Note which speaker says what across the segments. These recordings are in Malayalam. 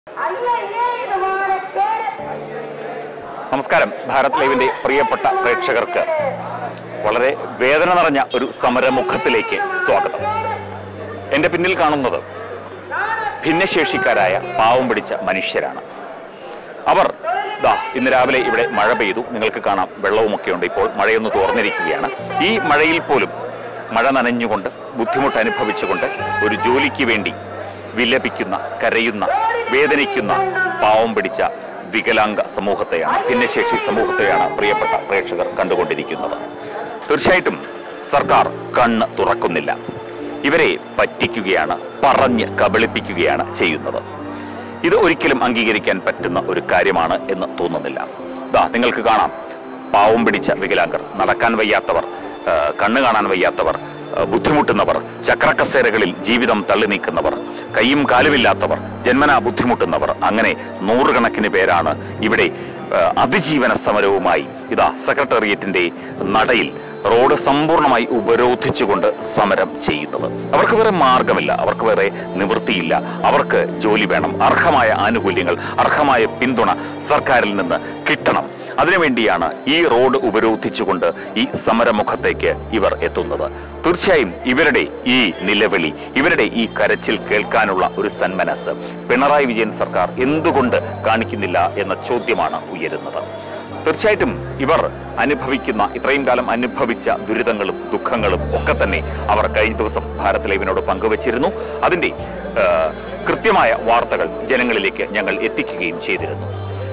Speaker 1: നമസ്കാരം ഭാരത് ലൈവിന്റെ പ്രിയപ്പെട്ട പ്രേക്ഷകർക്ക് വളരെ വേദന നിറഞ്ഞ ഒരു സമരമുഖത്തിലേക്ക് സ്വാഗതം എൻ്റെ പിന്നിൽ കാണുന്നത് ഭിന്നശേഷിക്കാരായ പാവം പിടിച്ച മനുഷ്യരാണ് അവർ ദാ ഇന്ന് രാവിലെ ഇവിടെ മഴ പെയ്തു നിങ്ങൾക്ക് കാണാം വെള്ളവുമൊക്കെ ഉണ്ട് ഇപ്പോൾ മഴയൊന്ന് തോർന്നിരിക്കുകയാണ് ഈ മഴയിൽ പോലും മഴ നനഞ്ഞുകൊണ്ട് ബുദ്ധിമുട്ട് അനുഭവിച്ചുകൊണ്ട് ഒരു ജോലിക്ക് വേണ്ടി വിലപിക്കുന്ന കരയുന്ന വേദനിക്കുന്ന പാവം പിടിച്ച വികലാംഗ സമൂഹത്തെയാണ് ഭിന്നശേഷി സമൂഹത്തെയാണ് പ്രിയപ്പെട്ട പ്രേക്ഷകർ കണ്ടുകൊണ്ടിരിക്കുന്നത് തീർച്ചയായിട്ടും സർക്കാർ കണ്ണ് തുറക്കുന്നില്ല ഇവരെ പറ്റിക്കുകയാണ് പറഞ്ഞ് കബളിപ്പിക്കുകയാണ് ചെയ്യുന്നത് ഇത് ഒരിക്കലും അംഗീകരിക്കാൻ പറ്റുന്ന ഒരു കാര്യമാണ് എന്ന് തോന്നുന്നില്ല ദാ നിങ്ങൾക്ക് കാണാം പാവം പിടിച്ച വികലാംഗർ നടക്കാൻ വയ്യാത്തവർ ആ, കണ്ണ് കാണാൻ വയ്യാത്തവർ ആ, ബുദ്ധിമുട്ടുന്നവർ ചക്രക്കസേരകളിൽ ജീവിതം തള്ളി നീക്കുന്നവർ കൈയും കാലുമില്ലാത്തവർ ജന്മനാ ബുദ്ധിമുട്ടുന്നവർ അങ്ങനെ നൂറുകണക്കിന് പേരാണ് ഇവിടെ ആ, അതിജീവന സമരവുമായി ഇതാ സെക്രട്ടേറിയറ്റിന്റെ നടയിൽ റോഡ് സമ്പൂർണ്ണമായി ഉപരോധിച്ചുകൊണ്ട് സമരം ചെയ്യുന്നത് അവർക്ക് വേറെ മാർഗമില്ല അവർക്ക് വേറെ നിവൃത്തിയില്ല അവർക്ക് ജോലി വേണം അർഹമായ ആനുകൂല്യങ്ങൾ അർഹമായ പിന്തുണ സർക്കാരിൽ നിന്ന് കിട്ടണം അതിനുവേണ്ടിയാണ് ഈ റോഡ് ഉപരോധിച്ചുകൊണ്ട് ഈ സമരമുഖത്തേക്ക് ഇവർ എത്തുന്നത് തീർച്ചയായും ഇവരുടെ ഈ നിലവിളി ഇവരുടെ ഈ കരച്ചിൽ കേൾക്കാനുള്ള ഒരു സന്മനസ് പിണറായി വിജയൻ സർക്കാർ എന്തുകൊണ്ട് കാണിക്കുന്നില്ല എന്ന ചോദ്യമാണ് ഉയരുന്നത് തീർച്ചയായിട്ടും ഇവർ അനുഭവിക്കുന്ന ഇത്രയും കാലം അനുഭവിച്ച ദുരിതങ്ങളും ദുഃഖങ്ങളും ഒക്കെ തന്നെ അവർ കഴിഞ്ഞ ദിവസം ഭാരത് ലൈവിനോട് പങ്കുവച്ചിരുന്നു അതിന്റെ ആ, കൃത്യമായ വാർത്തകൾ ജനങ്ങളിലേക്ക് ഞങ്ങൾ എത്തിക്കുകയും ചെയ്തിരുന്നു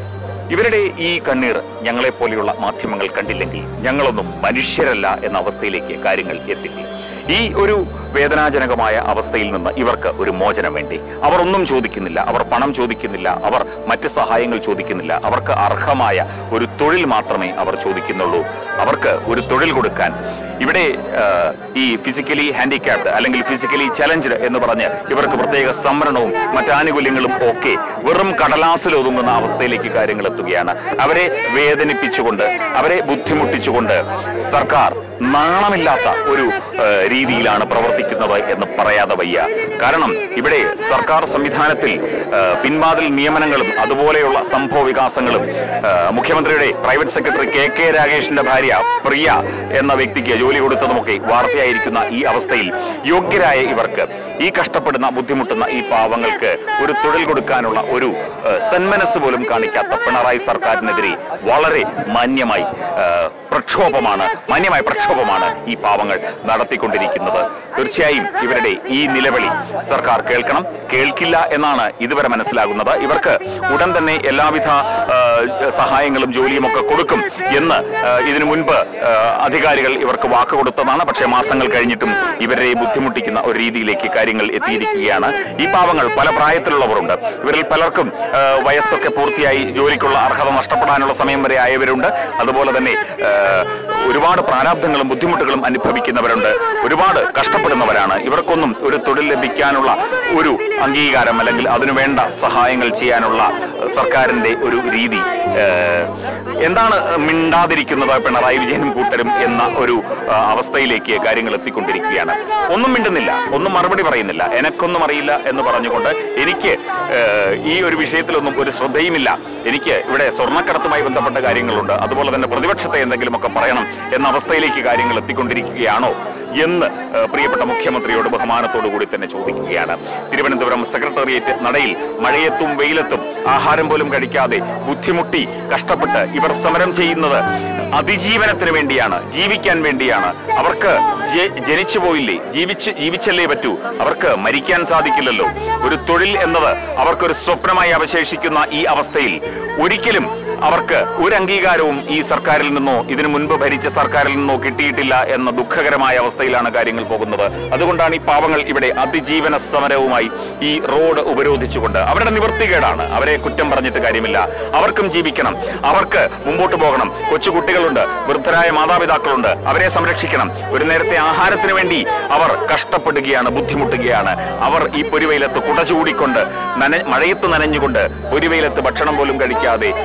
Speaker 1: ഇവരുടെ ഈ കണ്ണീർ ഞങ്ങളെ പോലെയുള്ള മാധ്യമങ്ങൾ കണ്ടില്ലെങ്കിൽ ഞങ്ങളൊന്നും മനുഷ്യരല്ല എന്ന അവസ്ഥയിലേക്ക് കാര്യങ്ങൾ എത്തില്ല ഈ ഒരു വേദനാജനകമായ അവസ്ഥയിൽ നിന്ന് ഇവർക്ക് ഒരു മോചനം വേണ്ടി അവർ ഒന്നും ചോദിക്കുന്നില്ല അവർ പണം ചോദിക്കുന്നില്ല അവർ മറ്റ് സഹായങ്ങൾ ചോദിക്കുന്നില്ല അവർക്ക് അർഹമായ ഒരു തൊഴിൽ മാത്രമേ അവർ ചോദിക്കുന്നുള്ളൂ അവർക്ക് ഒരു തൊഴിൽ കൊടുക്കാൻ ഇവിടെ ആ, ഈ ഫിസിക്കലി ഹാൻഡിക്യാപ്ഡ് അല്ലെങ്കിൽ ഫിസിക്കലി ചലഞ്ച്ഡ് എന്ന് പറഞ്ഞ് ഇവർക്ക് പ്രത്യേക സംവരണവും മറ്റാനുകൂല്യങ്ങളും ഒക്കെ വെറും കടലാസിൽ ഒതുങ്ങുന്ന അവസ്ഥയിലേക്ക് കാര്യങ്ങൾ എത്തുകയാണ് അവരെ വേദനിപ്പിച്ചുകൊണ്ട് അവരെ ബുദ്ധിമുട്ടിച്ചുകൊണ്ട് സർക്കാർ നാണമില്ലാത്ത ഒരു ആ, രീതിയിലാണ് പ്രവർത്തിക്കുന്നത് എന്ന് പറയാതെ വയ്യ കാരണം ഇവിടെ സർക്കാർ സംവിധാനത്തിൽ ആ, പിൻവാതിൽ നിയമനങ്ങളും അതുപോലെയുള്ള സംഭവ വികാസങ്ങളും ആ, മുഖ്യമന്ത്രിയുടെ പ്രൈവറ്റ് സെക്രട്ടറി കെ കെ രാഗേഷിന്റെ ഭാര്യ പ്രിയ എന്ന വ്യക്തിക്ക് ജോലി കൊടുത്തതുമൊക്കെ വാർത്തയായിരിക്കുന്ന ഈ അവസ്ഥയിൽ യോഗ്യരായ ഇവർക്ക് ഈ കഷ്ടപ്പെടുന്ന ബുദ്ധിമുട്ടുന്ന ഈ പാവങ്ങൾക്ക് ഒരു തൊഴിൽ കൊടുക്കാനുള്ള ഒരു ആ, സന്മനസ് പോലും കാണിക്കാത്ത പിണറായി സർക്കാരിനെതിരെ വളരെ മാന്യമായി ആ, പ്രക്ഷോഭമാണ് മാന്യമായ പ്രക്ഷോഭമാണ് ഈ പാവങ്ങൾ നടത്തിക്കൊണ്ടിരിക്കുന്നത് തീർച്ചയായും ഇവരുടെ ഈ നിലവിളി സർക്കാർ കേൾക്കണം കേൾക്കില്ല എന്നാണ് ഇതുവരെ മനസ്സിലാകുന്നത് ഇവർക്ക് ഉടൻ തന്നെ എല്ലാവിധ ആ, സഹായങ്ങളും ജോലിയും ഒക്കെ കൊടുക്കും എന്ന് ആ, ഇതിനു മുൻപ് ആ, അധികാരികൾ ഇവർക്ക് വാക്ക് കൊടുത്തതാണ് പക്ഷേ മാസങ്ങൾ കഴിഞ്ഞിട്ടും ഇവരെ ബുദ്ധിമുട്ടിക്കുന്ന ഒരു രീതിയിലേക്ക് കാര്യങ്ങൾ എത്തിയിരിക്കുകയാണ് ഈ പാവങ്ങൾ പല പ്രായത്തിലുള്ളവരുണ്ട് ഇവരിൽ പലർക്കും ആ, വയസ്സൊക്കെ പൂർത്തിയായി ജോലിക്കുള്ള അർഹത നഷ്ടപ്പെടാനുള്ള സമയം വരെ ആയവരുണ്ട് അതുപോലെ തന്നെ ആ, ഒരുപാട് പ്രാരാബ്ധങ്ങളും ബുദ്ധിമുട്ടുകളും അനുഭവിക്കുന്നവരുണ്ട് ഒരുപാട് കഷ്ടപ്പെടുന്നവരാണ് ഇവർക്കൊന്നും ഒരു തൊഴിൽ ലഭിക്കാനുള്ള ഒരു അംഗീകാരം അല്ലെങ്കിൽ അതിനു വേണ്ട സഹായങ്ങൾ ചെയ്യാനുള്ള സർക്കാരിന്റെ ഒരു രീതി ഏഹ്, എന്താണ് മിണ്ടാതിരിക്കുന്നത് പിണറായി വിജയനും കൂട്ടരും എന്ന ഒരു ആ, അവസ്ഥയിലേക്ക് കാര്യങ്ങൾ എത്തിക്കൊണ്ടിരിക്കുകയാണ് ഒന്നും മിണ്ടുന്നില്ല ഒന്നും മറുപടി പറയുന്നില്ല എനക്കൊന്നും അറിയില്ല എന്ന് പറഞ്ഞുകൊണ്ട് എനിക്ക് ഏഹ്, ഈ ഒരു വിഷയത്തിലൊന്നും ഒരു ശ്രദ്ധയുമില്ല എനിക്ക് ഇവിടെ സ്വർണ്ണക്കടത്തുമായി ബന്ധപ്പെട്ട കാര്യങ്ങളുണ്ട് അതുപോലെ തന്നെ പ്രതിപക്ഷത്തെ എന്തെങ്കിലുമൊക്കെ പറയണം എന്ന അവസ്ഥയിലേക്ക് കാര്യങ്ങൾ എത്തിക്കൊണ്ടിരിക്കുകയാണോ എന്ന് ഏഹ്, പ്രിയപ്പെട്ട മുഖ്യമന്ത്രിയോട് ബഹുമാനത്തോടു കൂടി തന്നെ ചോദിക്കുകയാണ് തിരുവനന്തപുരം സെക്രട്ടേറിയറ്റ് നടയിൽ മഴയത്തും വെയിലത്തും ആഹാരം പോലും കഴിക്കാതെ ബുദ്ധിമുട്ടി കഷ്ടപ്പെട്ട് ഇവർ സമരം ചെയ്യുന്നത് അതിജീവനത്തിന് വേണ്ടിയാണ് ജീവിക്കാൻ വേണ്ടിയാണ് അവർക്ക് ജ- ജനിച്ചു പോയില്ലേ ജീവിച്ച് ജീവിച്ചല്ലേ പറ്റൂ അവർക്ക് മരിക്കാൻ സാധിക്കില്ലല്ലോ ഒരു തൊഴിൽ എന്നത് അവർക്കൊരു സ്വപ്നമായി അവശേഷിക്കുന്ന ഈ അവസ്ഥയിൽ ഒരിക്കലും അവർക്ക് ഒരു അംഗീകാരവും ഈ സർക്കാരിൽ നിന്നോ ഇതിനു മുൻപ് ഭരിച്ച സർക്കാരിൽ നിന്നോ കിട്ടിയിട്ടില്ല എന്ന ദുഃഖകരമായ അവസ്ഥയിലാണ് കാര്യങ്ങൾ പോകുന്നത് അതുകൊണ്ടാണ് ഈ പാവങ്ങൾ ഇവിടെ അതിജീവന സമരവുമായി ഈ റോഡ് ഉപരോധിച്ചുകൊണ്ട് അവരുടെ നിവൃത്തികേടാണ് അവരെ കുറ്റം പറഞ്ഞിട്ട് കാര്യമില്ല അവർക്കും ജീവിക്കണം അവർക്ക് മുമ്പോട്ട് പോകണം കൊച്ചുകുട്ടികളുണ്ട് വൃദ്ധരായ മാതാപിതാക്കളുണ്ട് അവരെ സംരക്ഷിക്കണം ഒരു നേരത്തെ ആഹാരത്തിന് വേണ്ടി അവർ കഷ്ടപ്പെടുകയാണ് ബുദ്ധിമുട്ടുകയാണ് അവർ ഈ പൊരിവെയിലത്ത് കുട ചൂടിക്കൊണ്ട് നന മഴയത്ത് നനഞ്ഞുകൊണ്ട് പൊരിവെയിലത്ത് ഭക്ഷണം പോലും കഴിക്കാതെ ഈ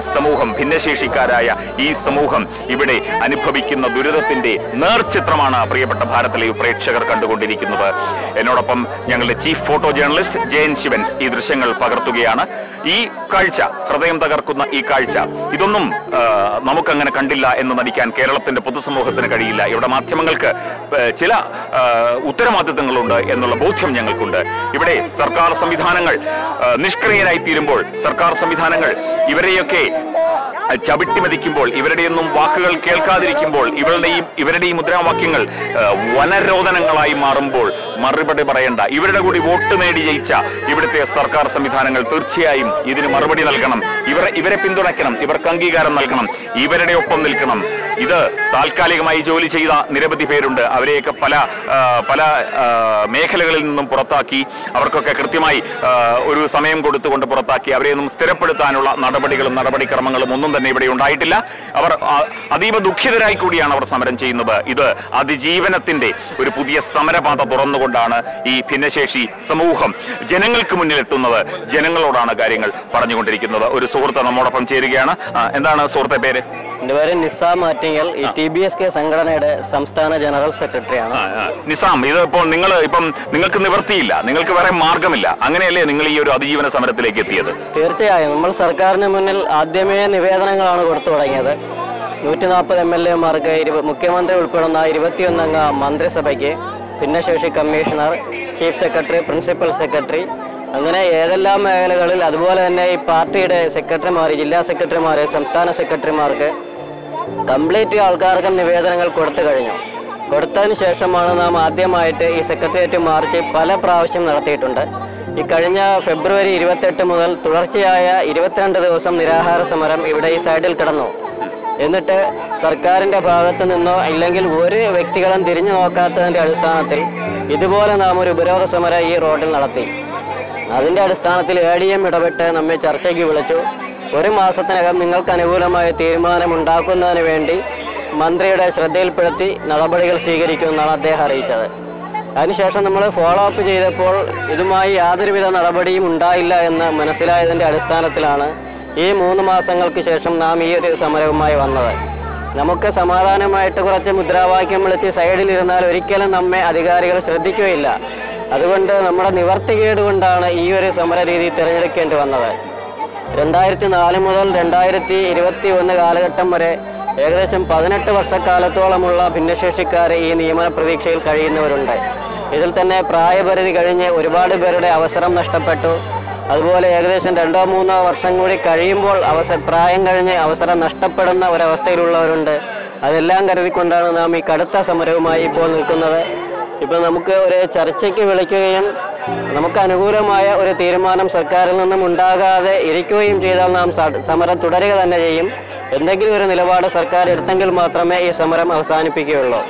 Speaker 1: സമൂഹം ഭിന്നശേഷിക്കാരായ ഈ സമൂഹം ഇവിടെ അനുഭവിക്കുന്ന ദുരിതത്തിന്റെ നേർചിത്രമാണ് പ്രിയപ്പെട്ട ഭാരത് ലൈവ് പ്രേക്ഷകർ കണ്ടുകൊണ്ടിരിക്കുന്നത് എന്നോടൊപ്പം ഞങ്ങളുടെ chief photo journalist Jayan Sivans ഈ ദൃശ്യങ്ങൾ പകർത്തുകയാണ് ഈ കാഴ്ച ഹൃദയം തകർക്കുന്ന ഈ കാഴ്ച ഇതൊന്നും ആ, നമുക്കങ്ങനെ കണ്ടില്ല എന്ന് നടിക്കാൻ കേരളത്തിന്റെ പൊതുസമൂഹത്തിന് കഴിയില്ല ഇവിടെ മാധ്യമങ്ങൾക്ക് ആ, ചില ആ, ഉത്തരവാദിത്തങ്ങളുണ്ട് എന്നുള്ള ബോധ്യം ഞങ്ങൾക്കുണ്ട് ഇവിടെ സർക്കാർ സംവിധാനങ്ങൾ ആ, നിഷ്ക്രിയരായി തീരുമ്പോൾ സർക്കാർ സംവിധാനങ്ങൾ ഇവരെയൊക്കെ ആ, ചവിട്ടിമതിക്കുമ്പോൾ ഇവരുടെയൊന്നും വാക്കുകൾ കേൾക്കാതിരിക്കുമ്പോൾ ഇവരുടെയും ഇവരുടെയും മുദ്രാവാക്യങ്ങൾ ആ, വനരോധനങ്ങളായി മാറുമ്പോൾ മറുപടി പറയണ്ട ഇവരുടെ കൂടി വോട്ട് നേടി ജയിച്ച ഇവിടുത്തെ സർക്കാർ സംവിധാനങ്ങൾ തീർച്ചയായും ഇതിന് മറുപടി നൽകണം ഇവർ ഇവരെ പിന്തുണയ്ക്കണം ഇവർക്ക് അംഗീകാരം നൽകണം ഇവരുടെ ഒപ്പം നിൽക്കണം ഇത് താൽക്കാലികമായി ജോലി ചെയ്ത നിരവധി പേരുണ്ട് അവരെയൊക്കെ പല ആ, പല ആ, മേഖലകളിൽ നിന്നും പുറത്താക്കി അവർക്കൊക്കെ കൃത്യമായി ആ, ഒരു സമയം കൊടുത്തുകൊണ്ട് പുറത്താക്കി അവരെയൊന്നും സ്ഥിരപ്പെടുത്താനുള്ള നടപടികളും നടപടിക്രമങ്ങളും ഒന്നും തന്നെ ഇവിടെ ഉണ്ടായിട്ടില്ല അവർ ആ, അതീവ ദുഃഖിതരായി കൂടിയാണ് അവർ സമരം ചെയ്യുന്നത് ഇത് അതിജീവനത്തിന്റെ ഒരു പുതിയ സമരപാത തുറന്നുകൊണ്ടാണ് ഈ ഭിന്നശേഷി സമൂഹം ജനങ്ങൾക്ക് മുന്നിൽ എത്തുന്നത് ജനങ്ങളോടാണ് കാര്യങ്ങൾ പറഞ്ഞുകൊണ്ടിരിക്കുന്നത് ഒരു സുഹൃത്ത് നമ്മോടൊപ്പം ചേരുകയാണ് ആ, എന്താണ് സുഹൃത്തെ പേര്
Speaker 2: എൻ്റെ പേര് നിസാം ആറ്റിങ്ങൽ ഈ ടി ബി എസ് കെ സംഘടനയുടെ സംസ്ഥാന ജനറൽ സെക്രട്ടറിയാണ്
Speaker 1: ആ, ആ. നിസാം ഇത് ഇപ്പോൾ നിങ്ങൾ ഇപ്പം നിങ്ങൾക്ക് നിവർത്തിയില്ല നിങ്ങൾക്ക് വേറെ മാർഗമില്ല അങ്ങനെയല്ലേ നിങ്ങൾ ഈ ഒരു അതിജീവന സമരത്തിലേക്ക് എത്തിയത്
Speaker 2: തീർച്ചയായും നമ്മൾ സർക്കാരിന് മുന്നിൽ ആദ്യമേ നിവേദനങ്ങളാണ് കൊടുത്തു തുടങ്ങിയത് നൂറ്റി നാൽപ്പത് എം എൽ എമാർക്ക് മുഖ്യമന്ത്രി ഉൾപ്പെടുന്ന ഇരുപത്തിയൊന്നംഗ മന്ത്രിസഭയ്ക്ക് ഭിന്നശേഷി commissioner chief secretary principal secretary അങ്ങനെ ഏതെല്ലാം മേഖലകളിൽ അതുപോലെ തന്നെ ഈ പാർട്ടിയുടെ സെക്രട്ടറിമാർ ജില്ലാ സെക്രട്ടറിമാർ സംസ്ഥാന സെക്രട്ടറിമാർക്ക് കംപ്ലീറ്റ് ആൾക്കാർക്ക് നിവേദനങ്ങൾ കൊടുത്തു കഴിഞ്ഞു കൊടുത്തതിന് ശേഷമാണ് നാം ആദ്യമായിട്ട് ഈ സെക്രട്ടേറിയറ്റ് മാർച്ച് പല പ്രാവശ്യം നടത്തിയിട്ടുണ്ട് ഈ കഴിഞ്ഞ ഫെബ്രുവരി ഇരുപത്തെട്ട് മുതൽ തുടർച്ചയായ ഇരുപത്തിരണ്ട് ദിവസം നിരാഹാര സമരം ഇവിടെ ഈ സൈഡിൽ കിടന്നു എന്നിട്ട് സർക്കാരിൻ്റെ ഭാഗത്തു നിന്നോ ഇല്ലെങ്കിൽ ഒരു വ്യക്തികളും തിരിഞ്ഞു നോക്കാത്തതിൻ്റെ അടിസ്ഥാനത്തിൽ ഇതുപോലെ നാം ഒരു ഉപരോധ സമരം ഈ റോഡിൽ നടത്തി അതിന്റെ അടിസ്ഥാനത്തിൽ എ ഡി എം ഇടപെട്ട് നമ്മെ ചർച്ചയ്ക്ക് വിളിച്ചു ഒരു മാസത്തിനകം നിങ്ങൾക്ക് അനുകൂലമായ തീരുമാനമുണ്ടാക്കുന്നതിന് വേണ്ടി മന്ത്രിയുടെ ശ്രദ്ധയിൽപ്പെടുത്തി നടപടികൾ സ്വീകരിക്കുമെന്നാണ് അദ്ദേഹം അറിയിച്ചത് അതിനുശേഷം നമ്മൾ ഫോളോ അപ്പ് ചെയ്തപ്പോൾ ഇതുമായി യാതൊരുവിധ നടപടിയും ഉണ്ടായില്ല എന്ന് മനസ്സിലായതിൻ്റെ അടിസ്ഥാനത്തിലാണ് ഈ മൂന്ന് മാസങ്ങൾക്ക് ശേഷം നാം ഈ ഒരു സമരവുമായി വന്നത് നമുക്ക് സമാധാനമായിട്ട് കുറച്ച് മുദ്രാവാക്യം വിളിച്ച് സൈഡിലിരുന്നാൽ ഒരിക്കലും നമ്മെ അധികാരികൾ ശ്രദ്ധിക്കുകയില്ല അതുകൊണ്ട് നമ്മുടെ നിവർത്തികേട് കൊണ്ടാണ് ഈ ഒരു സമര രീതി തിരഞ്ഞെടുക്കേണ്ടി വന്നത് രണ്ടായിരത്തി നാല് മുതൽ രണ്ടായിരത്തി ഇരുപത്തി ഒന്ന് കാലഘട്ടം വരെ ഏകദേശം പതിനെട്ട് വർഷക്കാലത്തോളമുള്ള ഭിന്നശേഷിക്കാർ ഈ നിയമന പ്രതീക്ഷയിൽ കഴിയുന്നവരുണ്ട് ഇതിൽ തന്നെ പ്രായപരിധി കഴിഞ്ഞ് ഒരുപാട് പേരുടെ അവസരം നഷ്ടപ്പെട്ടു അതുപോലെ ഏകദേശം രണ്ടോ മൂന്നോ വർഷം കൂടി കഴിയുമ്പോൾ അവസര പ്രായം കഴിഞ്ഞ് അവസരം നഷ്ടപ്പെടുന്ന ഒരവസ്ഥയിലുള്ളവരുണ്ട് അതെല്ലാം കരുതിക്കൊണ്ടാണ് നാം ഈ കടുത്ത സമരവുമായി ഇപ്പോൾ നിൽക്കുന്നത് ഇപ്പോൾ നമുക്ക് ഒരു ചർച്ചയ്ക്ക് വിളിക്കുകയും നമുക്ക് അനുകൂലമായ ഒരു തീരുമാനം സർക്കാരിൽ നിന്നും ഉണ്ടാകാതെ ഇരിക്കുകയും ചെയ്താൽ നാം സ- സമരം തുടരുക തന്നെ ചെയ്യും എന്തെങ്കിലും ഒരു നിലപാട് സർക്കാർ എടുത്തെങ്കിൽ മാത്രമേ ഈ സമരം അവസാനിപ്പിക്കുകയുള്ളൂ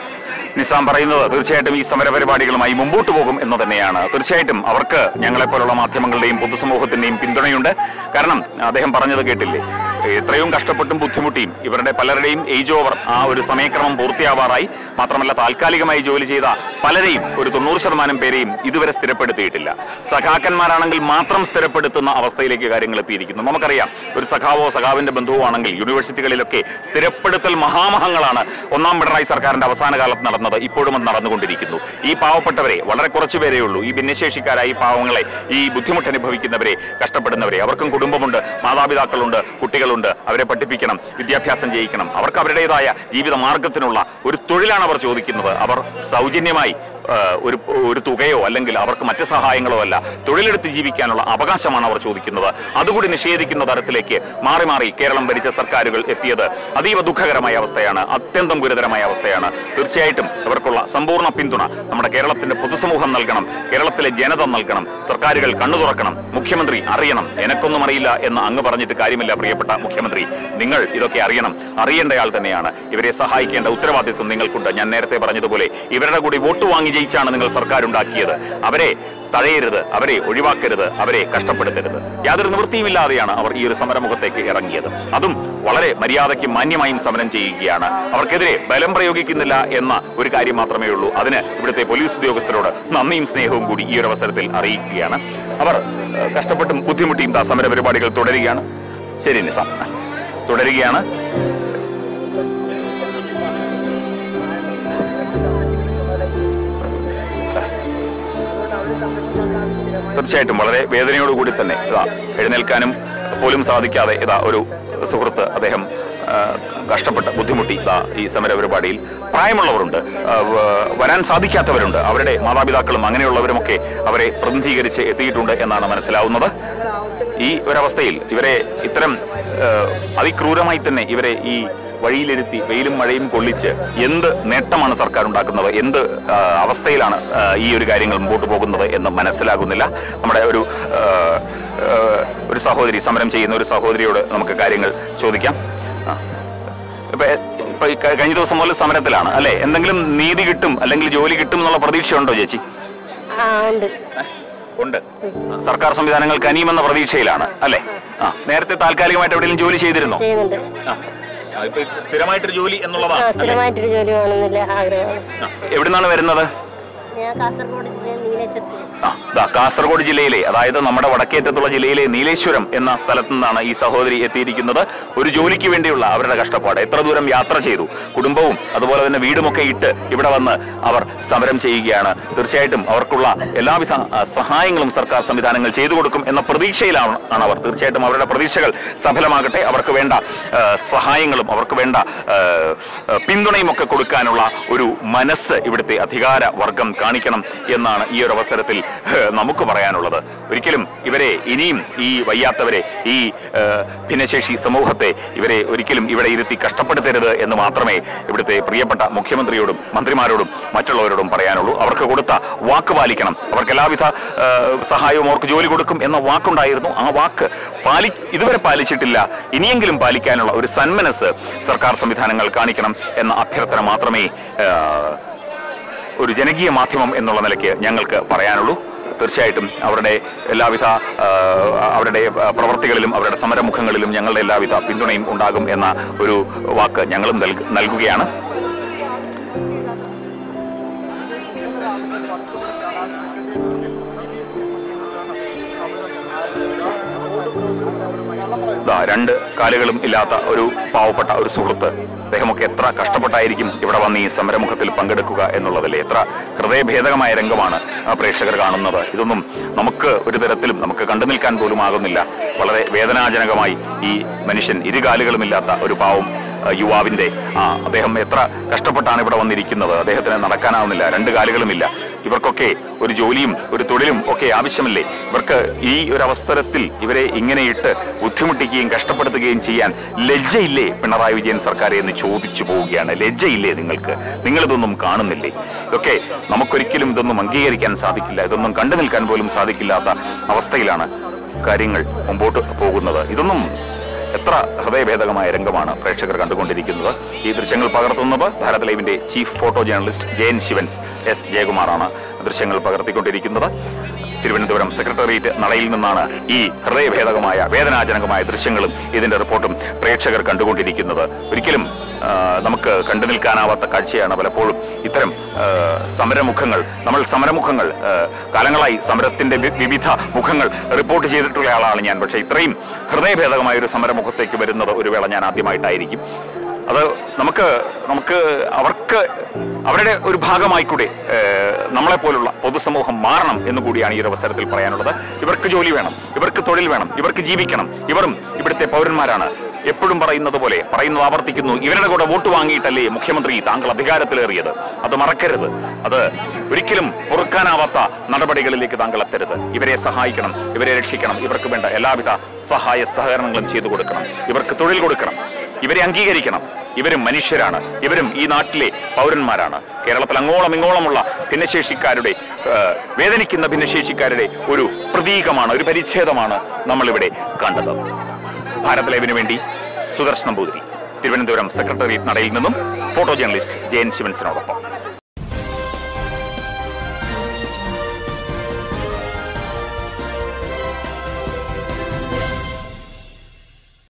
Speaker 1: നിസാം പറയുന്നത് തീർച്ചയായിട്ടും ഈ സമര പരിപാടികളുമായി മുമ്പോട്ട് പോകും എന്ന് തന്നെയാണ് തീർച്ചയായിട്ടും അവർക്ക് ഞങ്ങളെപ്പോലുള്ള മാധ്യമങ്ങളുടെയും പൊതുസമൂഹത്തിന്റെയും പിന്തുണയുണ്ട് കാരണം അദ്ദേഹം പറഞ്ഞത് കേട്ടില്ലേ എത്രയും കഷ്ടപ്പെട്ടും ബുദ്ധിമുട്ടിയും ഇവരുടെ പലരുടെയും ഏജ് ഓവർ ആ ഒരു സമയക്രമം പൂർത്തിയാവാറായി മാത്രമല്ല താൽക്കാലികമായി ജോലി ചെയ്ത പലരെയും ഒരു തൊണ്ണൂറ് ശതമാനം പേരെയും ഇതുവരെ സ്ഥിരപ്പെടുത്തിയിട്ടില്ല സഖാക്കന്മാരാണെങ്കിൽ മാത്രം സ്ഥിരപ്പെടുത്തുന്ന അവസ്ഥയിലേക്ക് കാര്യങ്ങൾ എത്തിയിരിക്കുന്നു നമുക്കറിയാം ഒരു സഖാവോ സഖാവിന്റെ ബന്ധുവോ ആണെങ്കിൽ യൂണിവേഴ്സിറ്റികളിലൊക്കെ സ്ഥിരപ്പെടുത്തൽ മഹാമഹങ്ങളാണ് ഒന്നാം പിണറായി സർക്കാരിന്റെ അവസാന കാലത്ത് നടന്നത് ഇപ്പോഴും അത് നടന്നുകൊണ്ടിരിക്കുന്നു ഈ പാവപ്പെട്ടവരെ വളരെ കുറച്ചു പേരേ ഉള്ളൂ ഈ ഭിന്നശേഷിക്കാരായ ഈ പാവങ്ങളെ ഈ ബുദ്ധിമുട്ട് അനുഭവിക്കുന്നവരെ കഷ്ടപ്പെടുന്നവരെ അവർക്കും കുടുംബമുണ്ട് മാതാപിതാക്കളുണ്ട് കുട്ടികളുണ്ട് അവരെ പഠിപ്പിക്കണം വിദ്യാഭ്യാസം ചെയ്യിക്കണം അവർക്ക് അവരുടേതായ ജീവിത മാർഗത്തിനുള്ള ഒരു തൊഴിലാണ് അവർ ചോദിക്കുന്നത് അവർ സൗജന്യമായി ആ, ഒരു ഒരു തുകയോ അല്ലെങ്കിൽ അവർക്ക് മറ്റ് സഹായങ്ങളോ അല്ല തൊഴിലെടുത്ത് ജീവിക്കാനുള്ള അവകാശമാണ് അവർ ചോദിക്കുന്നത് അതുകൂടി നിഷേധിക്കുന്ന തരത്തിലേക്ക് മാറി മാറി കേരളം ഭരിച്ച സർക്കാരുകൾ എത്തിയത് അതീവ ദുഃഖകരമായ അവസ്ഥയാണ് അത്യന്തം ഗുരുതരമായ അവസ്ഥയാണ് തീർച്ചയായിട്ടും അവർക്കുള്ള സമ്പൂർണ്ണ പിന്തുണ നമ്മുടെ കേരളത്തിന്റെ പൊതുസമൂഹം നൽകണം കേരളത്തിലെ ജനത നൽകണം സർക്കാരുകൾ കണ്ണു തുറക്കണം മുഖ്യമന്ത്രി അറിയണം എനക്കൊന്നും അറിയില്ല എന്ന് അങ്ങ് പറഞ്ഞിട്ട് കാര്യമില്ല പ്രിയപ്പെട്ട മുഖ്യമന്ത്രി നിങ്ങൾ ഇതൊക്കെ അറിയണം അറിയേണ്ടയാൾ തന്നെയാണ് ഇവരെ സഹായിക്കേണ്ട ഉത്തരവാദിത്വം നിങ്ങൾക്കുണ്ട് ഞാൻ നേരത്തെ പറഞ്ഞതുപോലെ ഇവരുടെ കൂടി വോട്ട് വാങ്ങി ജയിച്ചാണ് നിങ്ങൾ സർക്കാർ ഉണ്ടാക്കിയത് അവരെ തഴയരുത് അവരെ ഒഴിവാക്കരുത് അവരെ കഷ്ടപ്പെടുത്തരുത് യാതൊരു നിവൃത്തിയുമില്ലാതെയാണ് അവർ ഈ ഒരു സമരമുഖത്തേക്ക് ഇറങ്ങിയത് അതും വളരെ മര്യാദയ്ക്കും മാന്യമായും സമരം ചെയ്യുകയാണ് അവർക്കെതിരെ ബലം പ്രയോഗിക്കുന്നില്ല എന്ന ഒരു കാര്യം മാത്രമേ ഉള്ളൂ അതിന് ഇവിടുത്തെ പോലീസ് ഉദ്യോഗസ്ഥരോട് നന്ദിയും സ്നേഹവും കൂടി ഈ ഒരു അവസരത്തിൽ അറിയിക്കുകയാണ് അവർ ഏഹ്, കഷ്ടപ്പെട്ടും ബുദ്ധിമുട്ടിയും ദാ സമര പരിപാടികൾ തുടരുകയാണ് ശരി നിസാം തുടരുകയാണ് തീർച്ചയായിട്ടും വളരെ വേദനയോടുകൂടി തന്നെ ഇതാ എഴുന്നേൽക്കാനും പോലും സാധിക്കാതെ ഇതാ ഒരു സുഹൃത്ത് അദ്ദേഹം ആ, കഷ്ടപ്പെട്ട് ബുദ്ധിമുട്ടി ഇതാ ഈ സമര പരിപാടിയിൽ പ്രായമുള്ളവരുണ്ട് ആ, വ- വരാൻ സാധിക്കാത്തവരുണ്ട് അവരുടെ മാതാപിതാക്കളും അങ്ങനെയുള്ളവരുമൊക്കെ അവരെ പ്രതിനിധീകരിച്ച് എത്തിയിട്ടുണ്ട് എന്നാണ് മനസ്സിലാവുന്നത് ഈ ഒരവസ്ഥയിൽ ഇവരെ ഇത്തരം ആ, അതിക്രൂരമായി തന്നെ ഇവരെ ഈ വഴിയിലിരുത്തി വെയിലും മഴയും കൊള്ളിച്ച് എന്ത് നേട്ടമാണ് സർക്കാർ ഉണ്ടാക്കുന്നത് എന്ത് ആ, അവസ്ഥയിലാണ് ആ, ഈ ഒരു കാര്യങ്ങൾ മുമ്പോട്ട് പോകുന്നത് എന്ന് മനസ്സിലാകുന്നില്ല നമ്മുടെ ഒരു ആ, ആ, ഒരു സഹോദരി സമരം ചെയ്യുന്ന ഒരു സഹോദരിയോട് നമുക്ക് കാര്യങ്ങൾ ചോദിക്കാം ആ. ഇപ്പൊ ഇപ്പൊ ഈ ക- കഴിഞ്ഞ ദിവസം മുതൽ സമരത്തിലാണ് അല്ലെ എന്തെങ്കിലും നീതി കിട്ടും അല്ലെങ്കിൽ ജോലി കിട്ടും എന്നുള്ള പ്രതീക്ഷയുണ്ടോ ചേച്ചി
Speaker 3: ആ ഉണ്ട്
Speaker 1: ഉണ്ട് സർക്കാർ സംവിധാനങ്ങൾ കനിയുമെന്ന പ്രതീക്ഷയിലാണ് അല്ലെ ആ നേരത്തെ താൽക്കാലികമായിട്ട് എവിടെയെങ്കിലും ജോലി ചെയ്തിരുന്നോ
Speaker 3: ചെയ്യുന്നുണ്ട്
Speaker 1: ആ. ആ, ഇപ്പൊ സ്ഥിരമായിട്ടൊരു ജോലി
Speaker 3: ആ
Speaker 1: എന്നുള്ളതാണ് അല്ലേ?
Speaker 3: സ്ഥിരമായിട്ടൊരു ജോലി വേണമെന്നില്ല ആഗ്രഹമാണ്
Speaker 1: ആ. എവിടുന്നാണ് വരുന്നത്
Speaker 3: ഞാൻ കാസർഗോഡ് ജില്ലയിൽ നീലേശ്വരത്ത്
Speaker 1: ആ ദാ കാസർഗോഡ് ജില്ലയിലെ അതായത് നമ്മുടെ വടക്കേറ്റത്തുള്ള ജില്ലയിലെ നീലേശ്വരം എന്ന സ്ഥലത്തു നിന്നാണ് ഈ സഹോദരി എത്തിയിരിക്കുന്നത് ഒരു ജോലിക്ക് വേണ്ടിയുള്ള അവരുടെ കഷ്ടപ്പാട് എത്ര ദൂരം യാത്ര ചെയ്തു കുടുംബവും അതുപോലെ തന്നെ വീടുമൊക്കെ ഇട്ട് ഇവിടെ വന്ന് അവർ സമരം ചെയ്യുകയാണ് തീർച്ചയായിട്ടും അവർക്കുള്ള എല്ലാവിധ ആ, സഹായങ്ങളും സർക്കാർ സംവിധാനങ്ങൾ ചെയ്തു കൊടുക്കും എന്ന പ്രതീക്ഷയിലാണ് ആണ് അവർ തീർച്ചയായിട്ടും അവരുടെ പ്രതീക്ഷകൾ സഫലമാകട്ടെ അവർക്ക് വേണ്ട ആ, സഹായങ്ങളും അവർക്ക് വേണ്ട ആ, ആ, പിന്തുണയും ഒക്കെ കൊടുക്കാനുള്ള ഒരു മനസ്സ് ഇവിടുത്തെ അധികാര വർഗം കാണിക്കണം എന്നാണ് ഈ ഒരു അവസരത്തിൽ ഏഹ്, നമുക്ക് പറയാനുള്ളത് ഒരിക്കലും ഇവരെ ഇനിയും ഈ വയ്യാത്തവരെ ഈ ഏഹ്, ഭിന്നശേഷി സമൂഹത്തെ ഇവരെ ഒരിക്കലും ഇവിടെ ഇരുത്തി കഷ്ടപ്പെടുത്തരുത് എന്ന് മാത്രമേ ഇവിടുത്തെ പ്രിയപ്പെട്ട മുഖ്യമന്ത്രിയോടും മന്ത്രിമാരോടും മറ്റുള്ളവരോടും പറയാനുള്ളൂ അവർക്ക് കൊടുത്ത വാക്ക് പാലിക്കണം അവർക്ക് എല്ലാവിധ ഏഹ്, സഹായവും അവർക്ക് ജോലി കൊടുക്കും എന്ന വാക്കുണ്ടായിരുന്നു ആ വാക്ക് പാലി ഇതുവരെ പാലിച്ചിട്ടില്ല ഇനിയെങ്കിലും പാലിക്കാനുള്ള ഒരു സന്മനസ് സർക്കാർ സംവിധാനങ്ങൾ കാണിക്കണം എന്ന അഭ്യർത്ഥന മാത്രമേ ഏഹ്, ഒരു ജനകീയ മാധ്യമം എന്നുള്ള നിലയ്ക്ക് ഞങ്ങൾക്ക് പറയാനുള്ളൂ തീർച്ചയായിട്ടും അവരുടെ എല്ലാവിധ ആ, അവരുടെ ആ, പ്രവർത്തികളിലും അവരുടെ സമരമുഖങ്ങളിലും ഞങ്ങളുടെ എല്ലാവിധ പിന്തുണയും ഉണ്ടാകും എന്ന ഒരു വാക്ക് ഞങ്ങളും നൽക- നൽകുകയാണ് ദാ രണ്ട് കാലുകളും ഇല്ലാത്ത ഒരു പാവപ്പെട്ട ഒരു സുഹൃത്ത് അദ്ദേഹമൊക്കെ എത്ര കഷ്ടപ്പെട്ടായിരിക്കും ഇവിടെ വന്ന് ഈ സമരമുഖത്തിൽ പങ്കെടുക്കുക എന്നുള്ളതല്ലേ എത്ര ഹൃദയഭേദകമായ രംഗമാണ് ആ പ്രേക്ഷകർ കാണുന്നത് ഇതൊന്നും നമുക്ക് ഒരു തരത്തിലും നമുക്ക് കണ്ടു നിൽക്കാൻ പോലും ആകുന്നില്ല വളരെ വേദനാജനകമായി ഈ മനുഷ്യൻ ഇരുകാലുകളുമില്ലാത്ത ഒരു പാവം ആ, യുവാവിന്റെ ആ അദ്ദേഹം എത്ര കഷ്ടപ്പെട്ടാണ് ഇവിടെ വന്നിരിക്കുന്നത് അദ്ദേഹത്തിന് നടക്കാനാവുന്നില്ല രണ്ട് കാലുകളുമില്ല ഇവർക്കൊക്കെ ഒരു ജോലിയും ഒരു തൊഴിലും ഒക്കെ ആവശ്യമല്ലേ ഇവർക്ക് ഈ ഒരു അവസരത്തിൽ ഇവരെ ഇങ്ങനെ ഇട്ട് ബുദ്ധിമുട്ടിക്കുകയും കഷ്ടപ്പെടുത്തുകയും ചെയ്യാൻ ലജ്ജയില്ലേ പിണറായി വിജയൻ സർക്കാർ എന്ന് ചോദിച്ചു പോവുകയാണ് ലജ്ജയില്ലേ നിങ്ങൾക്ക് നിങ്ങളിതൊന്നും കാണുന്നില്ലേ ഇതൊക്കെ നമുക്കൊരിക്കലും ഇതൊന്നും അംഗീകരിക്കാൻ സാധിക്കില്ല ഇതൊന്നും കണ്ടു നിൽക്കാൻ പോലും സാധിക്കില്ലാത്ത അവസ്ഥയിലാണ് കാര്യങ്ങൾ മുമ്പോട്ട് പോകുന്നത് ഇതൊന്നും എത്ര ഹൃദയഭേദകമായ രംഗമാണ് പ്രേക്ഷകർ കണ്ടുകൊണ്ടിരിക്കുന്നത് ഈ ദൃശ്യങ്ങൾ പകർത്തുന്നത് ഭാരത് ലൈവിന്റെ chief photo journalist Jayan Sivans S ജയകുമാറാണ് ദൃശ്യങ്ങൾ പകർത്തിക്കൊണ്ടിരിക്കുന്നത് തിരുവനന്തപുരം സെക്രട്ടേറിയറ്റ് നടയിൽ നിന്നാണ് ഈ ഹൃദയഭേദകമായ വേദനാജനകമായ ദൃശ്യങ്ങളും ഇതിന്റെ റിപ്പോർട്ടും പ്രേക്ഷകർ കണ്ടുകൊണ്ടിരിക്കുന്നത് ഒരിക്കലും ആ, നമുക്ക് കണ്ടു നിൽക്കാനാവാത്ത കാഴ്ചയാണ് പലപ്പോഴും ഇത്തരം ആ, സമരമുഖങ്ങൾ നമ്മൾ സമരമുഖങ്ങൾ ആ, കാലങ്ങളായി സമരത്തിന്റെ വി- വിവിധ മുഖങ്ങൾ റിപ്പോർട്ട് ചെയ്തിട്ടുള്ള ആളാണ് ഞാൻ പക്ഷേ ഇത്രയും ഹൃദയഭേദകമായ ഒരു സമരമുഖത്തേക്ക് വരുന്നത് ഒരു വേള ഞാൻ ആദ്യമായിട്ടായിരിക്കും അത് നമുക്ക് നമുക്ക് അവർക്ക് അവരുടെ ഒരു ഭാഗമായിക്കൂടെ നമ്മളെ പോലുള്ള പൊതുസമൂഹം മാറണം എന്ന് കൂടിയാണ് ഈ ഒരു അവസരത്തിൽ പറയാനുള്ളത് ഇവർക്ക് ജോലി വേണം ഇവർക്ക് തൊഴിൽ വേണം ഇവർക്ക് ജീവിക്കണം ഇവരും ഇവിടുത്തെ പൗരന്മാരാണ് എപ്പോഴും പറയുന്നത് പോലെ പറയുന്നത് ആവർത്തിക്കുന്നു ഇവരുടെ കൂടെ വോട്ട് വാങ്ങിയിട്ടല്ലേ മുഖ്യമന്ത്രി താങ്കൾ അധികാരത്തിലേറിയത് അത് മറക്കരുത് അത് ഒരിക്കലും പൊറുക്കാനാവാത്ത നടപടികളിലേക്ക് താങ്കൾ എത്തരുത് ഇവരെ സഹായിക്കണം ഇവരെ രക്ഷിക്കണം ഇവർക്ക് വേണ്ട എല്ലാവിധ സഹായ സഹകരണങ്ങളും ചെയ്തു കൊടുക്കണം ഇവർക്ക് തൊഴിൽ കൊടുക്കണം ഇവരെ അംഗീകരിക്കണം ഇവരും മനുഷ്യരാണ് ഇവരും ഈ നാട്ടിലെ പൗരന്മാരാണ് കേരളത്തിൽ അങ്ങോളം ഇങ്ങോളമുള്ള ഭിന്നശേഷിക്കാരുടെ ആ, വേദനിക്കുന്ന ഭിന്നശേഷിക്കാരുടെ ഒരു പ്രതീകമാണ് ഒരു പരിച്ഛേദമാണ് നമ്മളിവിടെ കണ്ടത് ഭാരത് ലൈവിന് വേണ്ടി സുദർശൻ നമ്പൂതിരി തിരുവനന്തപുരം സെക്രട്ടേറിയറ്റ് നടയിൽ നിന്നും ഫോട്ടോ ജേർണലിസ്റ്റ് ജയൻ ശിവൻസിനോടൊപ്പം